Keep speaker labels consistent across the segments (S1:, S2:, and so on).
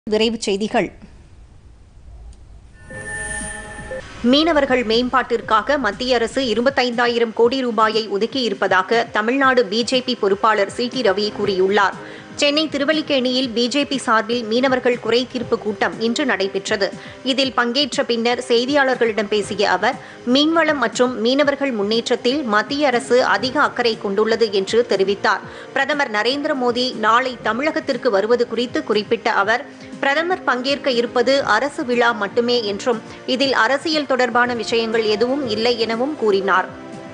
S1: விரைவுச் செய்திகள் மீனவர்கள் மேம்பாட்டிற்காக மத்திய அரசு இருபத்தைந்தாயிரம் கோடி ரூபாயை ஒதுக்கியிருப்பதாக தமிழ்நாடு பிஜேபி பொறுப்பாளர் சி டி ரவி கூறியுள்ளார் சென்னை திருவல்லிக்கேணியில் பிஜேபி சார்பில் மீனவர்கள் குறை தீர்ப்பு கூட்டம் இன்று நடைபெற்றது இதில் பங்கேற்ற பின்னர் செய்தியாளர்களிடம் பேசிய அவர் மீன்வளம் மற்றும் மீனவர்கள் முன்னேற்றத்தில் மத்திய அரசு அதிக அக்கறை கொண்டுள்ளது என்று தெரிவித்தார் பிரதமர் நரேந்திர மோடி நாளை தமிழகத்திற்கு வருவது குறித்து குறிப்பிட்ட அவர் பிரதமர் பங்கேற்க இருப்பது அரசு விழா மட்டுமே என்றும் இதில் அரசியல் தொடர்பான விஷயங்கள் எதுவும் இல்லை எனவும் கூறினார்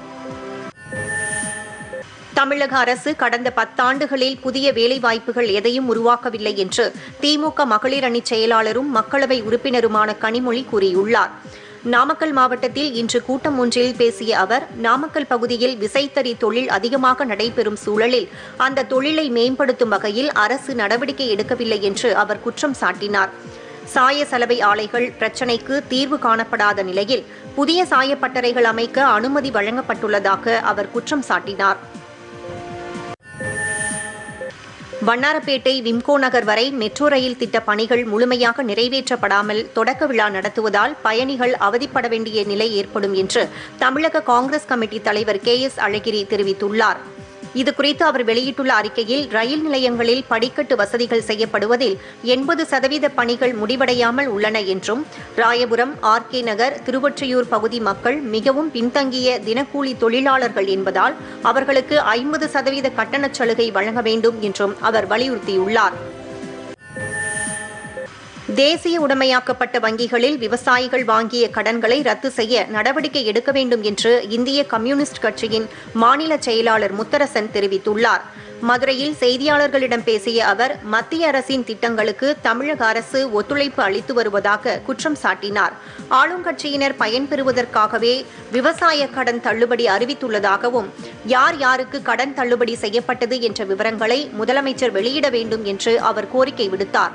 S1: தமிழக அரசு கடந்த பத்தாண்டுகளில் புதிய வேலைவாய்ப்புகள் எதையும் உருவாக்கவில்லை என்று திமுக மகளிர் அணி செயலாளரும் மக்களவை உறுப்பினருமான கனிமொழி கூறியுள்ளார் நாமக்கல் மாவட்டத்தில் இன்று கூட்டம் ஒன்றில் பேசிய அவர் நாமக்கல் பகுதியில் விசைத்தறி தொழில் அதிகமாக நடைபெறும் சூழலில் அந்த தொழிலை மேம்படுத்தும் வகையில் அரசு நடவடிக்கை எடுக்கவில்லை என்று அவர் குற்றம் சாட்டினார் சாய சலவை ஆலைகள் பிரச்சினைக்கு தீர்வு காணப்படாத நிலையில் புதிய சாயப்பட்டறைகள் அமைக்க அனுமதி வழங்கப்பட்டுள்ளதாக அவர் குற்றம் சாட்டினார் வண்ணாரப்பேட்டை விம்கோ நகர் வரை மெட்ரோ ரயில் திட்ட பணிகள் முழுமையாக நிறைவேற்றப்படாமல் தொடக்க விழா நடத்துவதால் பயணிகள் அவதிப்பட வேண்டிய நிலை ஏற்படும் என்று தமிழக காங்கிரஸ் கமிட்டி தலைவர் கே எஸ் அழகிரி தெரிவித்துள்ளார் இதுகுறித்து அவர் வெளியிட்டுள்ள அறிக்கையில் ரயில் நிலையங்களில் படிக்கட்டு வசதிகள் செய்யப்படுவதில் எண்பது சதவீத பணிகள் முடிவடையாமல் உள்ளன என்றும் ராயபுரம் ஆர் கே நகர் திருவொற்றியூர் பகுதி மக்கள் மிகவும் பின்தங்கிய தினக்கூலி தொழிலாளர்கள் என்பதால் அவர்களுக்கு ஐம்பது சதவீத கட்டணச் சலுகை வழங்க வேண்டும் என்றும் அவர் வலியுறுத்தியுள்ளார் தேசிய உடைமையாக்கப்பட்ட வங்கிகளில் விவசாயிகள் வாங்கிய கடன்களை ரத்து செய்ய நடவடிக்கை எடுக்க வேண்டும் என்று இந்திய கம்யூனிஸ்ட் கட்சியின் மாநில செயலாளர் முத்தரசன் தெரிவித்துள்ளார் மதுரையில் செய்தியாளர்களிடம் பேசிய அவர் மத்திய அரசின் திட்டங்களுக்கு தமிழக அரசு ஒத்துழைப்பு அளித்து வருவதாக குற்றம் சாட்டினார் ஆளுங்கட்சியினர் பயன்பெறுவதற்காகவே விவசாய கடன் தள்ளுபடி அறிவித்துள்ளதாகவும் யார் யாருக்கு கடன் தள்ளுபடி செய்யப்பட்டது என்ற விவரங்களை முதலமைச்சர் வெளியிட வேண்டும் என்று அவர் கோரிக்கை விடுத்தார்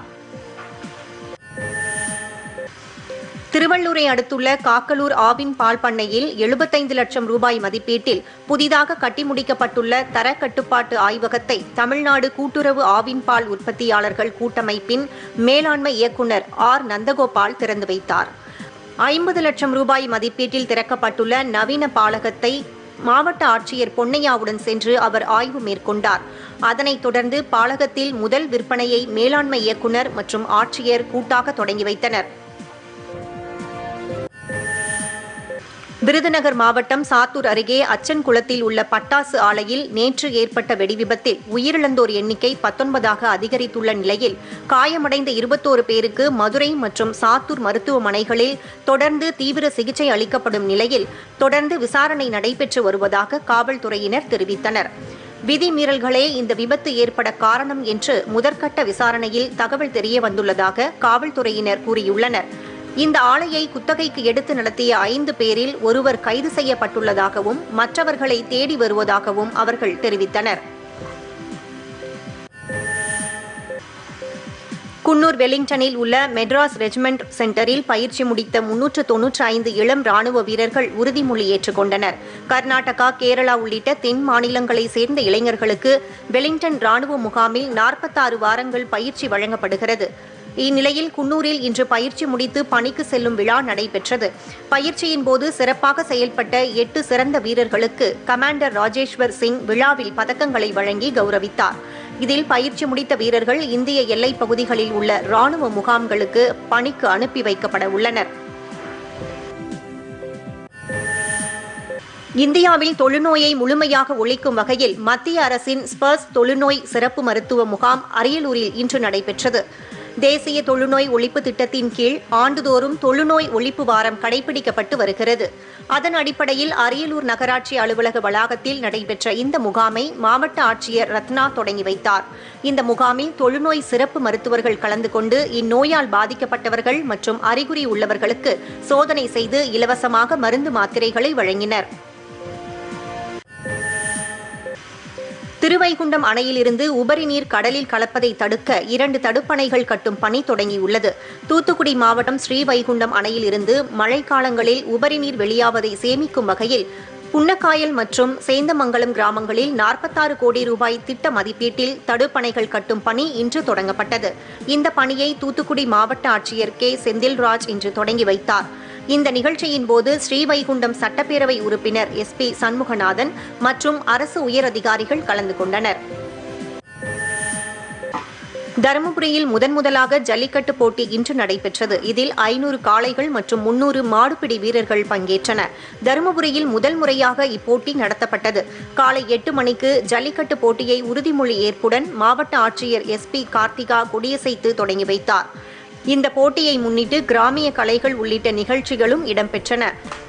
S1: திருவள்ளூரை அடுத்துள்ள காக்கலூர் ஆவின் பால் பண்ணையில் எழுபத்தைந்து லட்சம் ரூபாய் மதிப்பீட்டில் புதிதாக கட்டி முடிக்கப்பட்டுள்ள தர கட்டுப்பாட்டு ஆய்வகத்தை தமிழ்நாடு கூட்டுறவு ஆவின் பால் உற்பத்தியாளர்கள் கூட்டமைப்பின் மேலாண்மை இயக்குநர் ஆர் நந்தகோபால் திறந்து வைத்தார் ஐம்பது லட்சம் ரூபாய் மதிப்பீட்டில் திறக்கப்பட்டுள்ள நவீன பாலகத்தை மாவட்ட ஆட்சியர் பொன்னையாவுடன் சென்று அவர் ஆய்வு மேற்கொண்டார் அதனைத் தொடர்ந்து பாலகத்தில் முதல் விற்பனையை மேலாண்மை இயக்குநர் மற்றும் ஆட்சியர் கூட்டாக தொடங்கி வைத்தனர் விருதுநகர் மாவட்டம் சாத்தூர் அருகே அச்சன் குளத்தில் உள்ள பட்டாசு ஆலையில் நேற்று ஏற்பட்ட வெடிவிபத்தில் உயிரிழந்தோர் எண்ணிக்கை பத்தொன்பதாக அதிகரித்துள்ள நிலையில் காயமடைந்த இருபத்தோரு பேருக்கு மதுரை மற்றும் சாத்தூர் மருத்துவமனைகளில் தொடர்ந்து தீவிர சிகிச்சை அளிக்கப்படும் நிலையில் தொடர்ந்து விசாரணை நடைபெற்று வருவதாக காவல்துறையினர் தெரிவித்தனர் விதிமீறல்களே இந்த விபத்து ஏற்பட காரணம் என்று முதற்கட்ட விசாரணையில் தகவல் தெரிய வந்துள்ளதாக காவல்துறையினர் கூறியுள்ளனர் இந்த ஆலையை குத்தகைக்கு எடுத்து நடத்திய ஐந்து பேரில் ஒருவர் கைது செய்யப்பட்டுள்ளதாகவும் மற்றவர்களை தேடி வருவதாகவும் அவர்கள் தெரிவித்தனர் குன்னூர் வெலிங்டனில் உள்ள மெட்ராஸ் ரெஜிமெண்ட் சென்டரில் பயிற்சி முடித்த முன்னூற்று தொன்னூற்றி ஐந்து இளம் ராணுவ வீரர்கள் உறுதிமொழி ஏற்றுக்கொண்டனர் கர்நாடகா கேரளா உள்ளிட்ட தென் மாநிலங்களைச் சேர்ந்த இளைஞர்களுக்கு வெலிங்டன் ராணுவ முகாமில் நாற்பத்தாறு வாரங்கள் பயிற்சி வழங்கப்படுகிறது இந்நிலையில் குன்னூரில் இன்று பயிற்சி முடித்து பணிக்கு செல்லும் விழா நடைபெற்றது பயிற்சியின் போது சிறப்பாக செயல்பட்ட எட்டு சிறந்த வீரர்களுக்கு கமாண்டர் ராஜேஸ்வர் சிங் விழாவில் பதக்கங்களை வழங்கி கௌரவித்தார் இதில் பயிற்சி முடித்த வீரர்கள் இந்திய எல்லைப் பகுதிகளில் உள்ள ராணுவ முகாம்களுக்கு பணிக்கு அனுப்பி வைக்கப்பட உள்ளனர் இந்தியாவில் தொழுநோயை முழுமையாக ஒழிக்கும் வகையில் மத்திய அரசின் ஸ்பர்ஸ் தொழுநோய் சிறப்பு மருத்துவ முகாம் அரியலூரில் இன்று நடைபெற்றது தேசிய தொழுநோய் ஒழிப்பு திட்டத்தின் கீழ் ஆண்டுதோறும் தொழுநோய் ஒழிப்பு வாரம் கடைபிடிக்கப்பட்டு வருகிறது அதன் அடிப்படையில் அரியலூர் நகராட்சி அலுவலக வளாகத்தில் நடைபெற்ற இந்த முகாமை மாவட்ட ஆட்சியர் ரத்னா தொடங்கி வைத்தார் இந்த முகாமில் தொழுநோய் சிறப்பு மருத்துவர்கள் கலந்து கொண்டு இந்நோயால் பாதிக்கப்பட்டவர்கள் மற்றும் அறிகுறி உள்ளவர்களுக்கு சோதனை செய்து இலவசமாக மருந்து மாத்திரைகளை வழங்கினர் திருவைகுண்டம் அணையிலிருந்து உபரி நீர் கடலில் கலப்பதை தடுக்க இரண்டு தடுப்பணைகள் கட்டும் பணி தொடங்கியுள்ளது தூத்துக்குடி மாவட்டம் ஸ்ரீவைகுண்டம் அணையிலிருந்து மழைக்காலங்களில் உபரி நீர் வெளியாவதை சேமிக்கும் வகையில் புன்னக்காயல் மற்றும் சேந்தமங்கலம் கிராமங்களில் நாற்பத்தாறு கோடி ரூபாய் திட்ட மதிப்பீட்டில் தடுப்பணைகள் கட்டும் பணி இன்று தொடங்கப்பட்டது இந்த பணியை தூத்துக்குடி மாவட்ட ஆட்சியர் கே செந்தில்ராஜ் இன்று தொடங்கி வைத்தார் இந்த நிகழ்ச்சியின் போது ஸ்ரீவைகுண்டம் சட்டப்பேரவை உறுப்பினர் எஸ் பி சண்முகநாதன் மற்றும் அரசு உயர் அதிகாரிகள் கலந்து கொண்டனர் தருமபுரியில் முதன் முதலாக ஜல்லிக்கட்டு போட்டி இன்று நடைபெற்றது இதில் ஐநூறு காளைகள் மற்றும் முன்னூறு மாடுபிடி வீரர்கள் பங்கேற்றனர் தருமபுரியில் முதல் முறையாக இப்போட்டி நடத்தப்பட்டது காலை எட்டு மணிக்கு ஜல்லிக்கட்டு போட்டியை உறுதிமொழி ஏற்புடன் மாவட்ட ஆட்சியர் எஸ் பி கார்த்திகா கொடியசைத்து தொடங்கி வைத்தார் இந்த போட்டியை முன்னிட்டு கிராமிய கலைகள் உள்ளிட்ட நிகழ்ச்சிகளும் இடம்பெற்றன